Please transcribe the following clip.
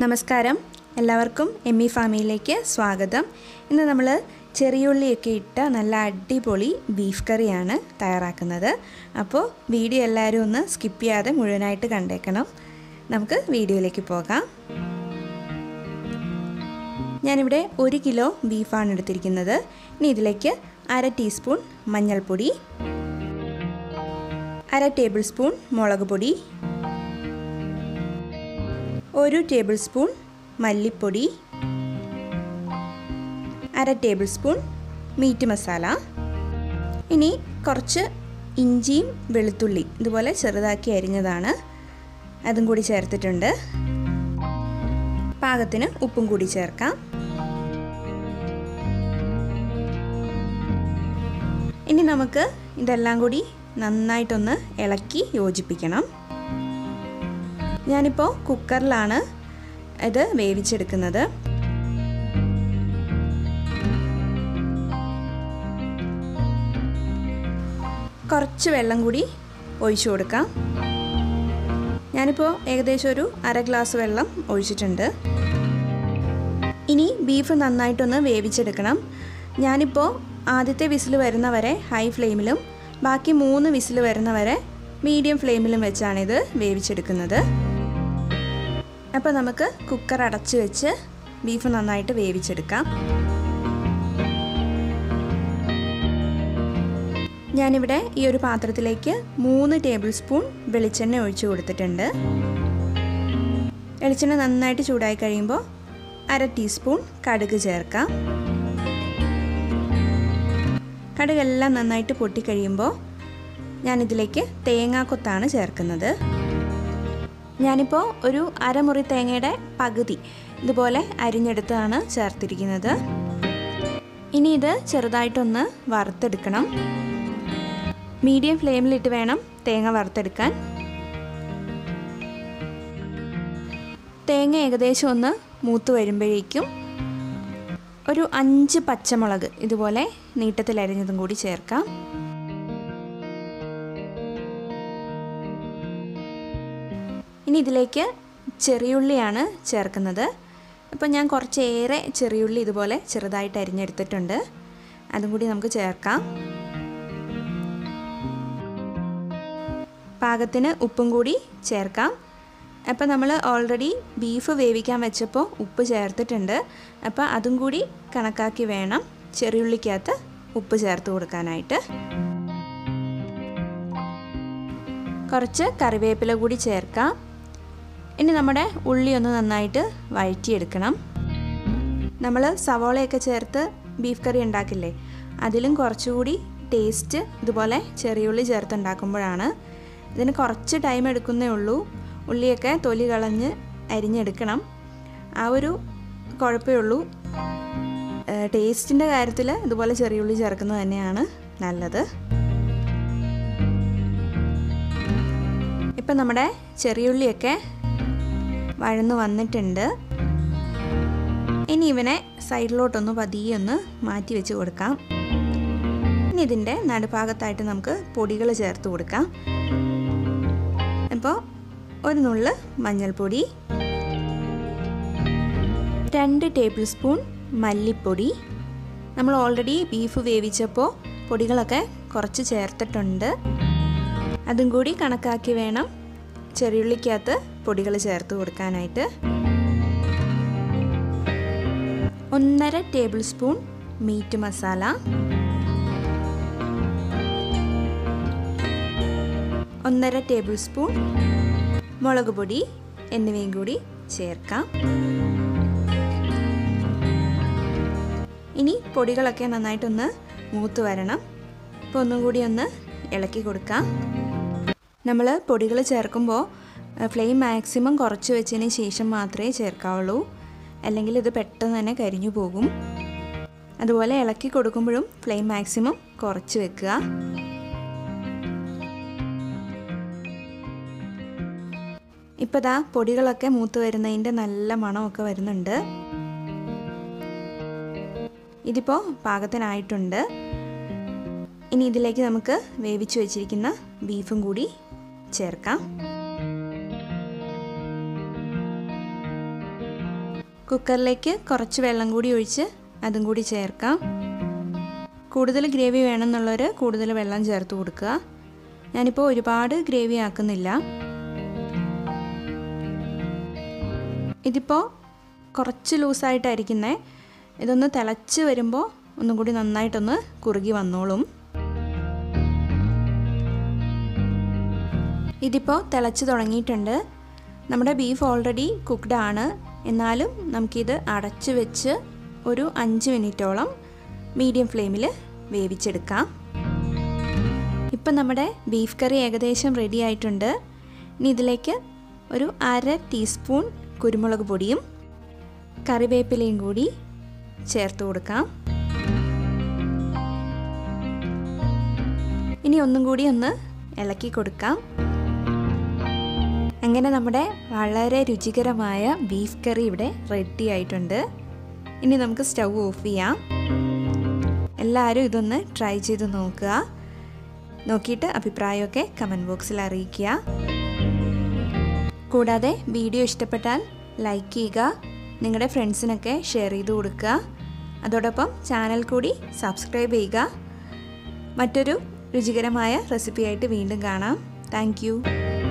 നമസ്കാരം എല്ലാവർക്കും M E ഫാമിയിലേക്ക് സ്വാഗതം ഇന്ന് നമ്മൾ ചെറിയുള്ളിയൊക്കെ ഇട്ട നല്ല അടിപൊളി ബീഫ് കറിയാണ് തയ്യാറാക്കുന്നത് അപ്പോൾ വീഡിയോ എല്ലാവരും ഒന്ന് സ്കിപ്പ് ചെയ്യാതെ മുഴുവനായിട്ട് കണ്ടേക്കണം നമുക്ക് വീഡിയോയിലേക്ക് പോകാം ഞാനിവിടെ ഒരു കിലോ ബീഫാണ് എടുത്തിരിക്കുന്നത് ഇനി ഇതിലേക്ക് അര ടീസ്പൂൺ മഞ്ഞൾപ്പൊടി അര ടേബിൾ സ്പൂൺ മുളക് പൊടി ഒരു ടേബിൾ സ്പൂൺ മല്ലിപ്പൊടി അര ടേബിൾ സ്പൂൺ മീറ്റ് മസാല ഇനി കുറച്ച് ഇഞ്ചിയും വെളുത്തുള്ളി ഇതുപോലെ ചെറുതാക്കി അരിഞ്ഞതാണ് അതും കൂടി ചേർത്തിട്ടുണ്ട് പാകത്തിന് ഉപ്പും കൂടി ചേർക്കാം ഇനി നമുക്ക് ഇതെല്ലാം കൂടി നന്നായിട്ടൊന്ന് ഇളക്കി യോജിപ്പിക്കണം ഞാനിപ്പോൾ കുക്കറിലാണ് ഇത് വേവിച്ചെടുക്കുന്നത് കുറച്ച് വെള്ളം കൂടി ഒഴിച്ചു കൊടുക്കാം ഞാനിപ്പോൾ ഏകദേശം ഒരു അര ഗ്ലാസ് വെള്ളം ഒഴിച്ചിട്ടുണ്ട് ഇനി ബീഫ് നന്നായിട്ടൊന്ന് വേവിച്ചെടുക്കണം ഞാനിപ്പോൾ ആദ്യത്തെ വിസിൽ വരുന്നവരെ ഹൈ ഫ്ലെയിമിലും ബാക്കി മൂന്ന് വിസിൽ വരുന്നവരെ മീഡിയം ഫ്ലെയിമിലും വെച്ചാണിത് വേവിച്ചെടുക്കുന്നത് അപ്പോൾ നമുക്ക് കുക്കർ അടച്ച് വെച്ച് ബീഫ് നന്നായിട്ട് വേവിച്ചെടുക്കാം ഞാനിവിടെ ഈ ഒരു പാത്രത്തിലേക്ക് മൂന്ന് ടേബിൾ സ്പൂൺ വെളിച്ചെണ്ണ ഒഴിച്ചു കൊടുത്തിട്ടുണ്ട് വെളിച്ചെണ്ണ നന്നായിട്ട് ചൂടായി കഴിയുമ്പോൾ അര ടീസ്പൂൺ കടുക് ചേർക്കാം കടുകെല്ലാം നന്നായിട്ട് പൊട്ടിക്കഴിയുമ്പോൾ ഞാനിതിലേക്ക് തേങ്ങാക്കൊത്താണ് ചേർക്കുന്നത് ഞാനിപ്പോൾ ഒരു അരമുറി തേങ്ങയുടെ പകുതി ഇതുപോലെ അരിഞ്ഞെടുത്താണ് ചേർത്തിരിക്കുന്നത് ഇനി ഇത് ചെറുതായിട്ടൊന്ന് വറുത്തെടുക്കണം മീഡിയം ഫ്ലെയിമിലിട്ട് വേണം തേങ്ങ വറുത്തെടുക്കാൻ തേങ്ങ ഏകദേശം ഒന്ന് മൂത്ത് വരുമ്പോഴേക്കും ഒരു അഞ്ച് പച്ചമുളക് ഇതുപോലെ നീട്ടത്തിൽ അരിഞ്ഞതും കൂടി ചേർക്കാം ഇനി ഇതിലേക്ക് ചെറിയുള്ളിയാണ് ചേർക്കുന്നത് അപ്പോൾ ഞാൻ കുറച്ചേറെ ചെറിയുള്ളി ഇതുപോലെ ചെറുതായിട്ട് അരിഞ്ഞെടുത്തിട്ടുണ്ട് അതും കൂടി നമുക്ക് ചേർക്കാം പാകത്തിന് ഉപ്പും കൂടി ചേർക്കാം അപ്പോൾ നമ്മൾ ഓൾറെഡി ബീഫ് വേവിക്കാൻ വെച്ചപ്പോൾ ഉപ്പ് ചേർത്തിട്ടുണ്ട് അപ്പോൾ അതും കൂടി കണക്കാക്കി വേണം ചെറിയുള്ളിക്കകത്ത് ഉപ്പ് ചേർത്ത് കൊടുക്കാനായിട്ട് കുറച്ച് കറിവേപ്പില കൂടി ചേർക്കാം ഇനി നമ്മുടെ ഉള്ളി ഒന്ന് നന്നായിട്ട് വഴറ്റിയെടുക്കണം നമ്മൾ സവോളയൊക്കെ ചേർത്ത് ബീഫ് കറി ഉണ്ടാക്കില്ലേ അതിലും കുറച്ചുകൂടി ടേസ്റ്റ് ഇതുപോലെ ചെറിയുള്ളി ചേർത്ത് ഉണ്ടാക്കുമ്പോഴാണ് ഇതിന് കുറച്ച് ടൈം എടുക്കുന്നേ ഉള്ളൂ ഉള്ളിയൊക്കെ തൊലി കളഞ്ഞ് അരിഞ്ഞെടുക്കണം ആ ഒരു കുഴപ്പമേ ഉള്ളൂ ടേസ്റ്റിൻ്റെ കാര്യത്തിൽ ഇതുപോലെ ചെറിയുള്ളി ചേർക്കുന്നത് തന്നെയാണ് നല്ലത് ഇപ്പം നമ്മുടെ ചെറിയുള്ളിയൊക്കെ വഴന്ന് വന്നിട്ടുണ്ട് ഇനി ഇവനെ സൈഡിലോട്ടൊന്ന് പതിയെ ഒന്ന് മാറ്റി വെച്ച് കൊടുക്കാം ഇനി ഇതിൻ്റെ നടുഭാഗത്തായിട്ട് നമുക്ക് പൊടികൾ ചേർത്ത് കൊടുക്കാം അപ്പോൾ ഒരു നുള്ള് മഞ്ഞൾപ്പൊടി രണ്ട് ടേബിൾ സ്പൂൺ മല്ലിപ്പൊടി നമ്മൾ ഓൾറെഡി ബീഫ് വേവിച്ചപ്പോൾ പൊടികളൊക്കെ കുറച്ച് ചേർത്തിട്ടുണ്ട് അതും കൂടി കണക്കാക്കി വേണം ചെറിയുള്ളിക്കകത്ത് പൊടികൾ ചേർത്ത് കൊടുക്കാനായിട്ട് ഒന്നര ടേബിൾ സ്പൂൺ മീറ്റ് മസാല ഒന്നര ടേബിൾ സ്പൂൺ മുളക് പൊടി എന്നിവയും കൂടി ചേർക്കാം ഇനി പൊടികളൊക്കെ നന്നായിട്ടൊന്ന് മൂത്ത് വരണം അപ്പോൾ ഒന്നും കൂടി ഒന്ന് ഇളക്കി കൊടുക്കാം നമ്മൾ പൊടികൾ ചേർക്കുമ്പോൾ ഫ്ലെയിം മാക്സിമം കുറച്ച് വെച്ചതിന് ശേഷം മാത്രമേ ചേർക്കാവുള്ളൂ അല്ലെങ്കിൽ ഇത് പെട്ടെന്ന് തന്നെ കരിഞ്ഞു പോകും അതുപോലെ ഇളക്കി കൊടുക്കുമ്പോഴും ഫ്ലെയിം മാക്സിമം കുറച്ച് വെക്കുക ഇപ്പോൾ ദാ പൊടികളൊക്കെ മൂത്ത് വരുന്നതിൻ്റെ നല്ല മണമൊക്കെ വരുന്നുണ്ട് ഇതിപ്പോൾ പാകത്തിനായിട്ടുണ്ട് ഇനി ഇതിലേക്ക് നമുക്ക് വേവിച്ച് വെച്ചിരിക്കുന്ന ബീഫും കൂടി ചേർക്കാം കുക്കറിലേക്ക് കുറച്ച് വെള്ളം കൂടി ഒഴിച്ച് അതും കൂടി ചേർക്കാം കൂടുതൽ ഗ്രേവി വേണമെന്നുള്ളവർ കൂടുതൽ വെള്ളം ചേർത്ത് കൊടുക്കുക ഞാനിപ്പോൾ ഒരുപാട് ഗ്രേവി ആക്കുന്നില്ല ഇതിപ്പോൾ കുറച്ച് ലൂസായിട്ടായിരിക്കുന്നേ ഇതൊന്ന് തിളച്ച് വരുമ്പോൾ ഒന്നും കൂടി നന്നായിട്ടൊന്ന് കുറുകി വന്നോളും ഇതിപ്പോൾ തിളച്ച് തുടങ്ങിയിട്ടുണ്ട് നമ്മുടെ ബീഫ് ഓൾറെഡി കുക്ക്ഡ് ആണ് എന്നാലും നമുക്കിത് അടച്ച് വെച്ച് ഒരു അഞ്ച് മിനിറ്റോളം മീഡിയം ഫ്ലെയിമിൽ വേവിച്ചെടുക്കാം ഇപ്പം നമ്മുടെ ബീഫ് കറി ഏകദേശം റെഡി ആയിട്ടുണ്ട് ഇനി ഇതിലേക്ക് ഒരു അര ടീസ്പൂൺ കുരുമുളക് പൊടിയും കറിവേപ്പിലയും കൂടി ചേർത്ത് കൊടുക്കാം ഇനി ഒന്നും കൂടി ഒന്ന് ഇളക്കി കൊടുക്കാം അങ്ങനെ നമ്മുടെ വളരെ രുചികരമായ ബീഫ് കറി ഇവിടെ റെഡി ആയിട്ടുണ്ട് ഇനി നമുക്ക് സ്റ്റൗ ഓഫ് ചെയ്യാം എല്ലാവരും ഇതൊന്ന് ട്രൈ ചെയ്ത് നോക്കുക നോക്കിയിട്ട് അഭിപ്രായമൊക്കെ കമൻറ്റ് ബോക്സിൽ അറിയിക്കുക കൂടാതെ വീഡിയോ ഇഷ്ടപ്പെട്ടാൽ ലൈക്ക് ചെയ്യുക നിങ്ങളുടെ ഫ്രണ്ട്സിനൊക്കെ ഷെയർ ചെയ്ത് കൊടുക്കുക അതോടൊപ്പം ചാനൽ കൂടി സബ്സ്ക്രൈബ് ചെയ്യുക മറ്റൊരു രുചികരമായ റെസിപ്പിയായിട്ട് വീണ്ടും കാണാം താങ്ക്